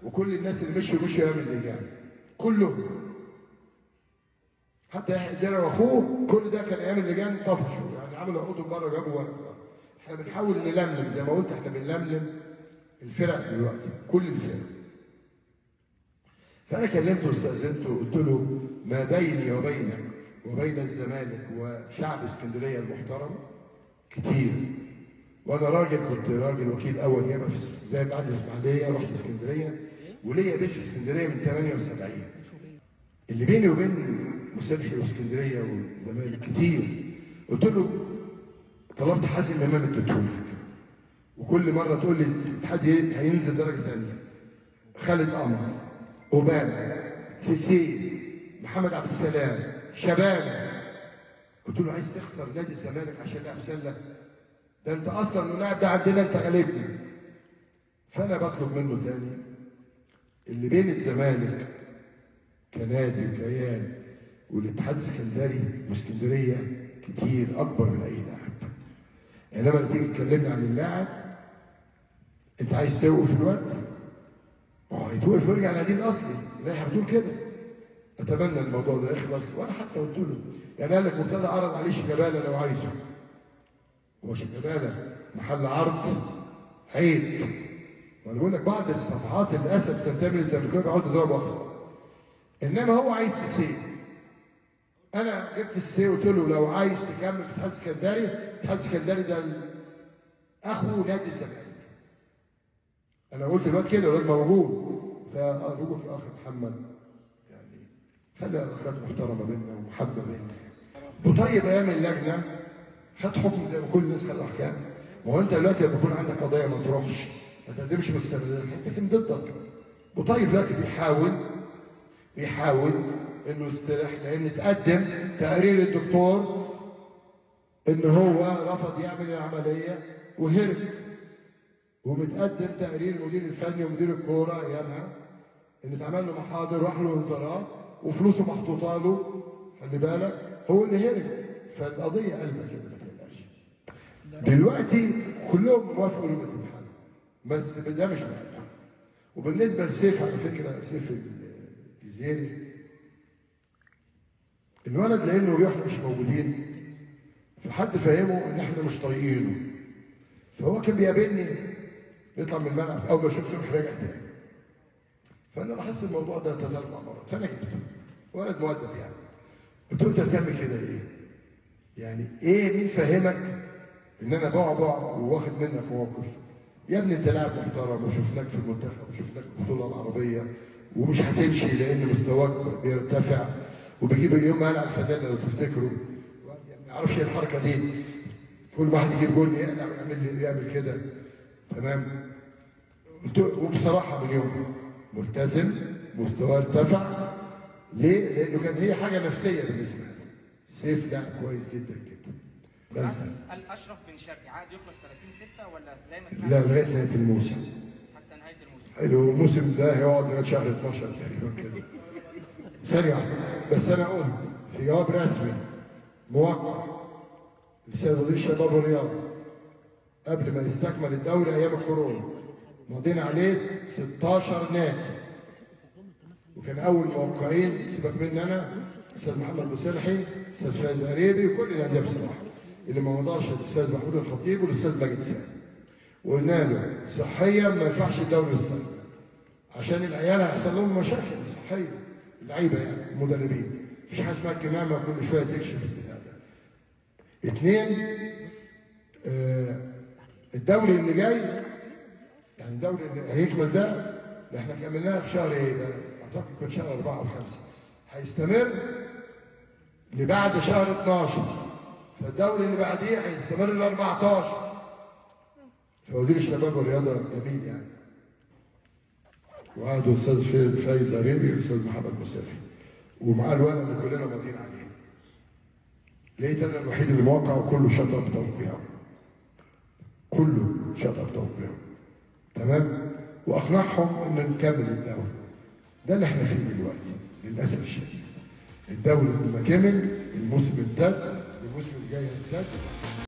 وكل الناس اللي مشوا مشوا ايام اللجان كلهم حتى يحيى الدرع واخوه كل ده كان ايام اللجان طفشوا يعني عملوا عقود بره جابوا ورق احنا بنحاول نلملم زي ما قلت احنا بنلملم الفرق دلوقتي كل الفرق فانا كلمته واستاذنته قلت له ما بيني وبينك وبين الزمالك وشعب اسكندريه المحترم كتير وانا راجل كنت راجل وكيل اول نيابه في اسكندريه بعد الاسماعيليه رحت اسكندريه وليا بيت في اسكندريه من 78 اللي بيني وبين مسلحي واسكندريه والزمالك كتير قلت له طلبت حازم امام اديتهولك وكل مره تقول لي الاتحاد هينزل درجه ثانيه خالد قمر اوباما سيسي محمد عبد السلام شباب قلت له عايز تخسر نادي الزمالك عشان لاعب سله ده انت اصلا اللاعب ده عندنا انت غالبني فانا بطلب منه تاني اللي بين الزمالك كنادي وكيان والاتحاد السكندري واسكندريه كتير اكبر من اي لاعب انما لما تيجي تكلمني عن اللاعب انت عايز توقف الوقت ما هو هيتوقف ويرجع للنادي الاصلي اللائحه بتقول كده اتمنى الموضوع ده يخلص وانا حتى قلت له يعني قال لك مرتضى عرض عليه شيكابالا لو عايزه هو شيكابالا محل عرض عيب وانا بقول لك بعض الصفحات للاسف تنتمي للزمالكاويه بيقعدوا يضربوا اخر انما هو عايز تسيب انا جبت السي قلت له لو عايز تكمل في اتحاد اسكندري اتحاد اسكندري ده اخو نادي الزمالك انا قلت الواد كده الواد موجود فارجوك يا اخ محمد يعني خلي علاقات محترمه بيننا ومحبه بيننا وطيب ايام اللجنه خد حكم زي ما كل الناس خدوا احكام ما هو انت دلوقتي لما يكون عندك قضيه ما تروحش ما تقدمش مستندات هتحكم ضدك وطيب دلوقتي بيحاول بيحاول انه يستريح لان تقدم تقرير الدكتور ان هو رفض يعمل العمليه وهرب ومتقدم تقرير المدير الفني ومدير الكوره ايامها ان اتعمل له محاضر وراح له انذارات وفلوسه محطوطه له خلي بالك هو اللي هرب فالقضيه قلبه كده ما تقلقش دلوقتي كلهم وافقوا انه تتحل بس ده مش مهم وبالنسبه لسيف على فكره سيف الجزيري الولد لانه واحنا مش موجودين فحد فهمه ان احنا مش طايقينه فهو كان بيقابلني يطلع من الملعب اول ما شفته يروح راجع تاني فانا لاحظت الموضوع ده ثلاث اربع مرات فانا جبته ولد مؤدب يعني قلت له انت بتعمل كده ليه؟ يعني ايه مين فهمك ان انا بقع بقع وواخد منك موقف يا ابني انت لاعب محترم وشفناك في المنتخب وشفناك في البطوله العربيه ومش هتمشي لان مستواك بيرتفع وبيجيب يوم ما العب فنان لو تفتكروا ما اعرفش ايه الحركه دي كل واحد يجيب جول يقلع ويعمل لي يعمل كده تمام قلت له وبصراحه من يوم ملتزم مستواه ارتفع ليه؟ لانه كان هي حاجه نفسيه بالنسبه له سيف لاعب كويس جدا جدا بنسى هل اشرف بن شرقي عقد يخلص 30 6 ولا زي ما لا سمعت لغايه نهايه الموسم حتى نهايه الموسم حلو الموسم ده هيقعد لغايه شهر 12 تقريبا كده ثانية واحدة بس أنا أقول في جواب رسمي موقع لسيد وزير الشباب والرياضة قبل ما يستكمل الدوري أيام الكورونا ماضيين عليه 16 نادي وكان أول موقعين سيبك مني أنا أستاذ محمد مصلحي أستاذ فايز قريبي وكل الأندية بصراحة اللي ما مضاش الأستاذ محمود الخطيب والأستاذ ماجد سامي وقلنا له صحيا ما ينفعش الدوري يستمر عشان العيال هيحصل لهم مشاكل صحيه اللعيبه يعني المدربين مفيش حاجه اسمها الكمامه كل شويه تكشف البتاع ده اثنين آه الدوري اللي جاي يعني الدوري اللي هيكمل ده اللي احنا كملناه في شهر ايه ده اعتقد كان شهر اربعه او خمسه هيستمر لبعد شهر 12 فالدوري اللي بعديه هيستمر ل 14 فوزير الشباب والرياضه جميل يعني وقعدوا الاستاذ فايز قريبي والاستاذ محمد مصطفى ومعاه الولد اللي كلنا ماضيين عليه لقيت انا الوحيد اللي موقع وكله شطب توقيعه كله شطب توقيعه تمام واقنعهم ان نكمل الدوري ده اللي احنا فيه دلوقتي للاسف الشديد الدوري لما كمل الموسم امتد الموسم الجاي هيمتد